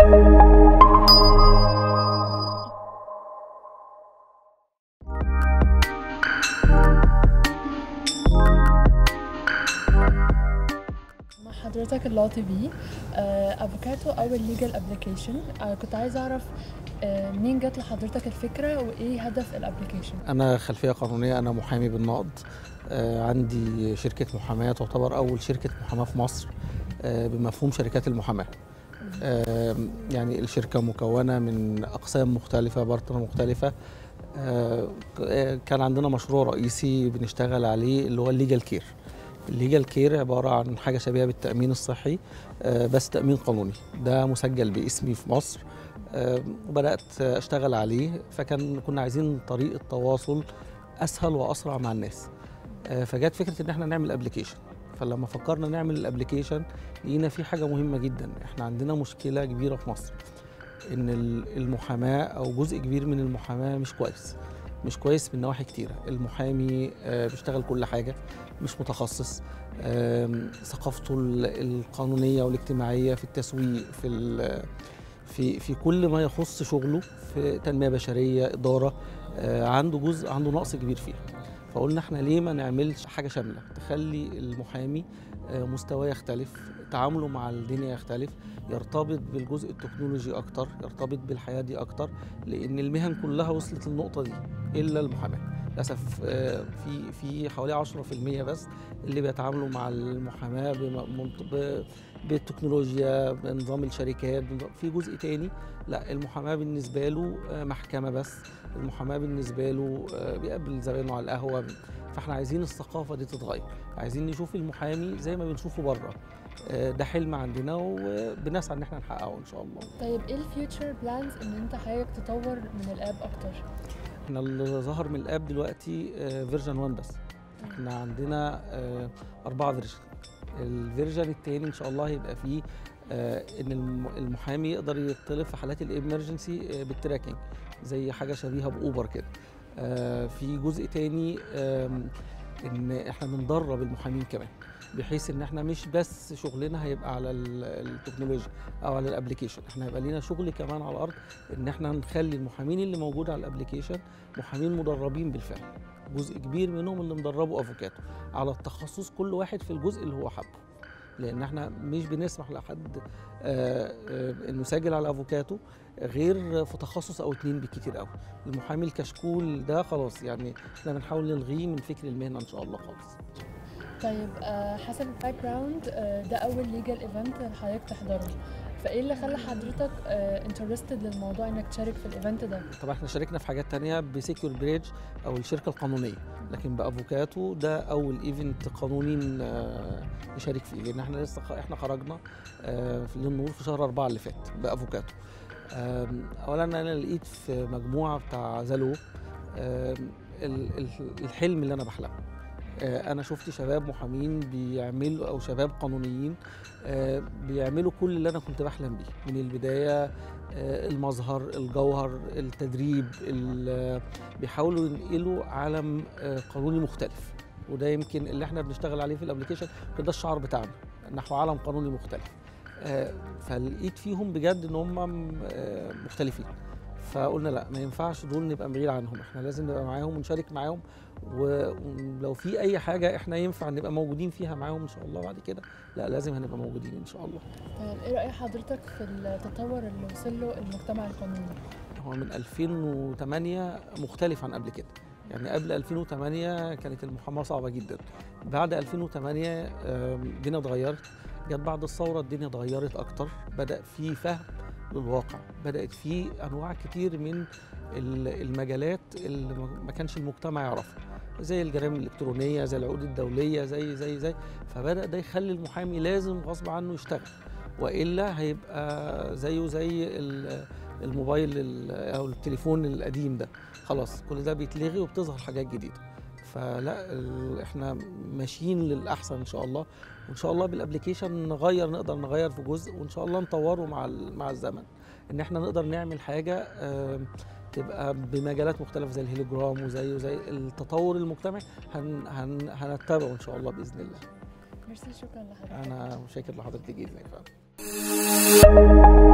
مع حضرتك اللو تي في افوكاتو اول ليجل ابلكيشن كنت عايزه اعرف آه، منين جت لحضرتك الفكره وايه هدف الابلكيشن أنا خلفية قانونية أنا محامي بالنقد آه، عندي شركة محاماة تعتبر أول شركة محاماة في مصر آه، بمفهوم شركات المحاماة آه، يعني الشركة مكونة من أقسام مختلفة بارتنر مختلفة آه، ك- كان عندنا مشروع رئيسي بنشتغل عليه اللي هو الليجال كير الليجال كير عبارة عن حاجة شبيهة بالتأمين الصحي آه، بس تأمين قانوني ده مسجل باسمي في مصر آه، وبدأت أشتغل عليه فكان كنا عايزين طريقة تواصل أسهل وأسرع مع الناس آه، فجت فكرة إن احنا نعمل ابلكيشن فلما فكرنا نعمل الابلكيشن لقينا في حاجة مهمة جدا احنا عندنا مشكلة كبيرة في مصر إن ال- المحاماة أو جزء كبير من المحاماة مش كويس مش كويس من نواحي كتيرة المحامي آه، بيشتغل كل حاجة مش متخصص آم، ثقافته ال- القانونية والاجتماعية في التسويق في ال- في في كل ما يخص شغله في تنميه بشريه اداره آه، عنده جزء عنده نقص كبير فيها فقلنا احنا ليه ما نعملش حاجه شامله تخلي المحامي آه، مستواه يختلف تعامله مع الدنيا يختلف يرتبط بالجزء التكنولوجي اكتر يرتبط بالحياه دي اكتر لان المهن كلها وصلت للنقطه دي الا المحاماه للاسف آه، في في حوالي 10% بس اللي بيتعاملوا مع المحاماه بم- ب- بالتكنولوجيا بنظام الشركات بنظام- في جزء تاني لا المحاماه بالنسبه له آه، محكمه بس المحاماه بالنسبه له آه، بيقابل زباينه على القهوه فاحنا عايزين الثقافه دي تتغير عايزين نشوف المحامي زي ما بنشوفه بره آه، ده حلم عندنا وبنسعى ان احنا نحققه ان شاء الله طيب ايه الفيوتشر بلانز ان انت حضرتك تطور من الاب اكتر احنا اللي ظهر من الاب دلوقتي فيرجن 1 بس احنا عندنا آه، أربعة فيرجن الفيرجن التاني إن شاء الله هيبقى فيه آه، إن الم- المحامي يقدر يطلب في حالات الإمرجنسي بالتراكنج زي حاجة شبيهة بأوبر كده آه، في جزء تاني آم، إن إحنا بندرب المحامين كمان بحيث ان احنا مش بس شغلنا هيبقى على ال- التكنولوجيا او على الابلكيشن احنا هيبقى لينا شغل كمان على الارض ان احنا نخلي المحامين اللي موجود على الابلكيشن محامين مدربين بالفعل جزء كبير منهم اللي مدربوا افوكاتو على التخصص كل واحد في الجزء اللي هو حابه لان احنا مش بنسمح لحد آه، آه، انه يسجل على افوكاتو غير في تخصص او اتنين بالكتير قوي المحامي الكشكول ده خلاص يعني احنا بنحاول نلغيه من فكر المهنه ان شاء الله خالص طيب آه، حسب الباك جراوند ده اول ليجل ايفنت حضرتك تحضره فايه اللي خلى حضرتك انترستد للموضوع انك تشارك في الايفنت ده طبعا احنا شاركنا في حاجات تانية بسيكيور بريدج او الشركه القانونيه لكن بافوكاتو ده اول ايفنت قانوني ن- آه، نشارك فيه لان احنا لسه خ- احنا خرجنا آه، في للنور في شهر أربعة اللي فات بافوكاتو آم، اولا انا لقيت في مجموعه بتاع زالو آم، ال- ال- الحلم اللي انا بحلمه آه، انا شفت شباب محامين بيعملوا او شباب قانونيين آه، بيعملوا كل اللي انا كنت بحلم بيه من البدايه آه، المظهر الجوهر التدريب ال- بيحاولوا ينقلوا عالم آه، قانوني مختلف وده يمكن اللي احنا بنشتغل عليه في الابلكيشن ده الشعار بتاعنا نحو عالم قانوني مختلف آه، فلقيت فيهم بجد ان هم آه، مختلفين فقلنا لا ما ينفعش دول نبقى بعيد عنهم احنا لازم نبقى معاهم ونشارك معاهم و- ولو في اي حاجه احنا ينفع نبقى موجودين فيها معاهم ان شاء الله بعد كده لا لازم هنبقى موجودين ان شاء الله طيب ايه راي حضرتك في التطور اللي وصل له المجتمع القانوني هو من 2008 مختلف عن قبل كده يعني قبل 2008 كانت المحاماه صعبه جدا بعد 2008 آم، الدنيا اتغيرت جت بعد الثوره الدنيا اتغيرت اكتر بدا في فهم للواقع بدات في انواع كتير من ال- المجالات اللي ما ما كانش المجتمع يعرفها زي الجرائم الالكترونيه زي العقود الدوليه زي زي زي فبدا ده يخلي المحامي لازم غصب عنه يشتغل والا هيبقى زيه زي ال- الموبايل ال- او التليفون القديم ده خلاص كل ده بيتلغي وبتظهر حاجات جديده فلا ال- احنا ماشيين للاحسن ان شاء الله وان شاء الله بالابلكيشن نغير نقدر نغير في جزء وان شاء الله نطوره مع ال- مع الزمن ان احنا نقدر نعمل حاجه آم، تبقى بمجالات مختلفه زي الهيلوجرام وزي وزي التطور المجتمعي هن هن هنتبعه ان شاء الله باذن الله ميرسي شكرا لحضرتك انا شاكر لحضرتك جدا فعلا